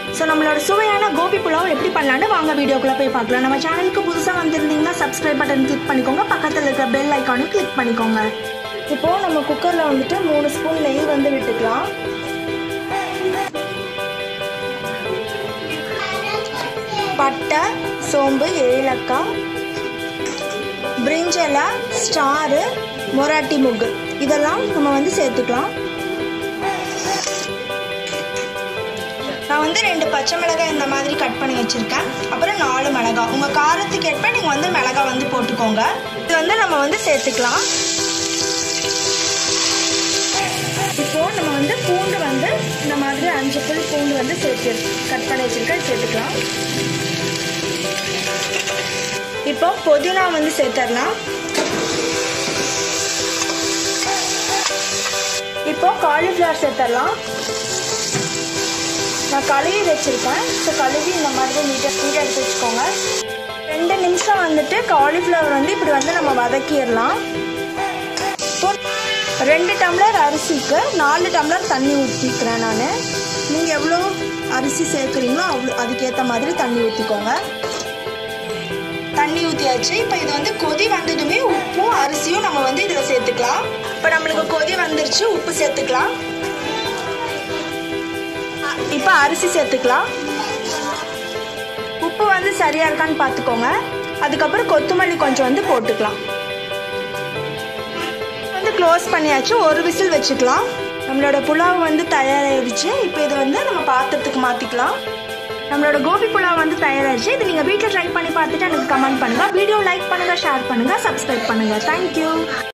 so நம்மளோட சுவையான கோபி புலாவ் எப்படி பண்ணலான்னு வாங்க வீடியோக்குள்ளே போய் பார்க்கலாம் நம்ம சேனலுக்கு புதுசாக வந்திருந்தீங்கன்னா சப்ஸ்கிரைப் பட்டன் கிளிக் பண்ணிக்கோங்க பக்கத்தில் இருக்கிற பெல் ஐக்கானும் கிளிக் பண்ணிக்கோங்க இப்போது நம்ம குக்கரில் வந்துட்டு மூணு ஸ்பூன் நெய் வந்து விட்டுக்கலாம் பட்டை சோம்பு ஏலக்காய் பிரிஞ்சலா ஸ்டாரு மொராட்டி முக்கு இதெல்லாம் நம்ம வந்து சேர்த்துக்கலாம் நான் வந்து ரெண்டு பச்சை மிளகாய் இந்த மாதிரி கட் பண்ணி வச்சுருக்கேன் அப்புறம் நாலு மிளகாய் உங்கள் காரத்துக்கு ஏற்ப நீங்கள் வந்து மிளகாய் வந்து போட்டுக்கோங்க இது வந்து நம்ம வந்து சேர்த்துக்கலாம் இப்போது நம்ம வந்து பூண்டு வந்து இந்த மாதிரி அஞ்சு புல் பூண்டு வந்து சேர்த்து கட் பண்ணி வச்சுருக்கேன் சேர்த்துக்கலாம் இப்போ புதினா வந்து சேர்த்துடலாம் இப்போ காலிஃப்ளவர் சேர்த்துடலாம் நான் கழுவி வச்சுருக்கேன் ஸோ கழுவி இந்த மாதிரி நீட்டாக நீட்டாக எடுத்து வச்சுக்கோங்க ரெண்டு நிமிஷம் வந்துட்டு காலிஃப்ளவர் வந்து இப்படி வந்து நம்ம வதக்கிடலாம் இப்போ ரெண்டு டம்ளர் அரிசிக்கு நாலு டம்ளர் தண்ணி ஊற்றிக்கிறேன் நான் நீங்கள் எவ்வளோ அரிசி சேர்க்குறீங்களோ அவ்வளோ அதுக்கேற்ற மாதிரி தண்ணி ஊற்றிக்கோங்க தண்ணி ஊற்றியாச்சு இப்போ இது வந்து கொதி வந்ததுமே உப்பும் அரிசியும் நம்ம வந்து இதில் சேர்த்துக்கலாம் இப்போ நம்மளுக்கு கொதி வந்துருச்சு உப்பு சேர்த்துக்கலாம் இப்போ அரிசி சேர்த்துக்கலாம் உப்பு வந்து சரியாக இருக்கான்னு பார்த்துக்கோங்க அதுக்கப்புறம் கொத்தமல்லி கொஞ்சம் வந்து போட்டுக்கலாம் வந்து க்ளோஸ் பண்ணியாச்சு ஒரு விசில் வச்சுக்கலாம் நம்மளோட புலாவ் வந்து தயாராகிடுச்சு இப்போ இதை வந்து நம்ம பாத்திரத்துக்கு மாற்றிக்கலாம் நம்மளோட கோபி புலாவ் வந்து தயாராகிடுச்சு இது நீங்கள் வீட்டில் ட்ரை பண்ணி பார்த்துட்டு எனக்கு கமெண்ட் பண்ணுங்கள் வீடியோ லைக் பண்ணுங்கள் ஷேர் பண்ணுங்கள் சப்ஸ்கிரைப் பண்ணுங்கள் தேங்க்யூ